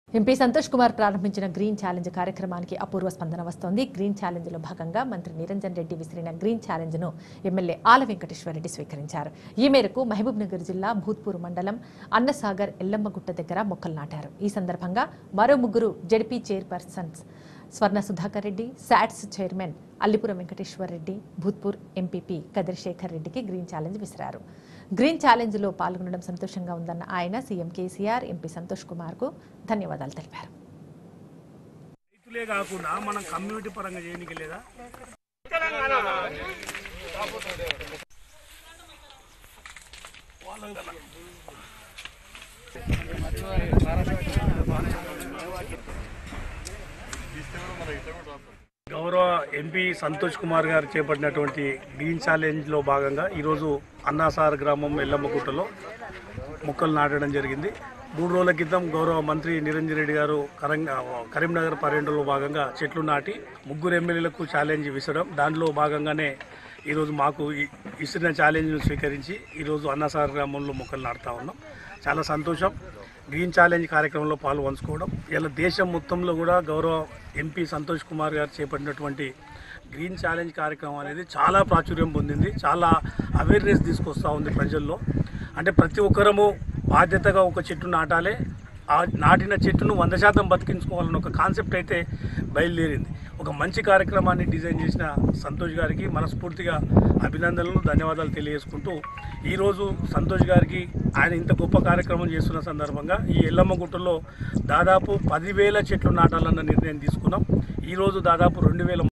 MP Santosh Kumar ప్రారంభించిన green challenge కార్యక్రమానికి అపూర్వ స్పందన వస్తోంది గ్రీన్ ఛాలెంజ్ లో భాగంగా మంత్రి నిరంజన్ రెడ్డి విసిరిన గ్రీన్ ఛాలెంజ్ ను ఎమ్మెల్యే ఆల వెంకటేశ్వర రెడ్డి స్వీకరించారు ఈ మేరకు మహబూబ్ నగర్ జిల్లా భూత్పూర్ మండలం అన్నసాగర్ ఎల్లమ్మగుట్ట దగ్గర మొక్కలు నాటారు ఈ సందర్భంగా మరో ముగ్గురు ZP chairpersons Swarna Sudhakar Reddy SATS chairman Allipuram Venkateswara Reddy Bhoothpur MPP Kadiri Shekar రెడ్డికి గ్రీన్ ఛాలెంజ్ విసిరారు గ్రీన్ ఛాలెంజ్ లో పాల్గొనడం సంతోషంగా ఉందన్న ఆయన సీఎం కేసీఆర్ ఎంపీ సంతోష్ కుమార్ కు ధన్యవాదాలు తెలిపారు రైతులే కాకుండా మనం కమ్యూనిటీ పరంగా చేయడానికి లేదా గౌరవ ఎంపీ సంతోష్ కుమార్ గారు చేపట్టినటువంటి గ్రీన్ ఛాలెంజ్లో భాగంగా ఈరోజు అన్నాసార్ గ్రామం ఎల్లమ్మగుట్టలో మొక్కలు నాటడం జరిగింది మూడు రోజుల క్రితం గౌరవ మంత్రి నిరంజన్ రెడ్డి గారు కరం కరీంనగర్ పర్యటనలో భాగంగా చెట్లు నాటి ముగ్గురు ఎమ్మెల్యేలకు ఛాలెంజ్ విసడం దానిలో భాగంగానే ఈరోజు మాకు ఈ- ఇస్తున్న ఛాలెంజ్ను స్వీకరించి ఈరోజు అన్నాసార్ గ్రామంలో మొక్కలు నాటుతా ఉన్నాం చాలా సంతోషం గ్రీన్ ఛాలెంజ్ కార్యక్రమంలో పాలు పంచుకోవడం ఇలా దేశం మొత్తంలో కూడా గౌరవ ఎంపీ సంతోష్ కుమార్ గారు చేపట్టినటువంటి గ్రీన్ ఛాలెంజ్ కార్యక్రమం అనేది చాలా ప్రాచుర్యం పొందింది చాలా అవేర్నెస్ తీసుకొస్తూ ఉంది ప్రజల్లో అంటే ప్రతి ఒక్కరము బాధ్యతగా ఒక చెట్టు నాటాలి ఆ నాటిన చెట్టును వంద శాతం బతికించుకోవాలని ఒక కాన్సెప్ట్ అయితే బయలుదేరింది ఒక మంచి కార్యక్రమాన్ని డిజైన్ చేసిన సంతోష్ గారికి మనస్ఫూర్తిగా అభినందనలు ధన్యవాదాలు తెలియజేసుకుంటూ ఈరోజు సంతోష్ గారికి ఆయన ఇంత గొప్ప కార్యక్రమం చేస్తున్న సందర్భంగా ఈ ఎల్లమ్మ గుట్టలో దాదాపు పదివేల చెట్లు నాటాలన్న నిర్ణయం తీసుకున్నాం ఈరోజు దాదాపు రెండు వేల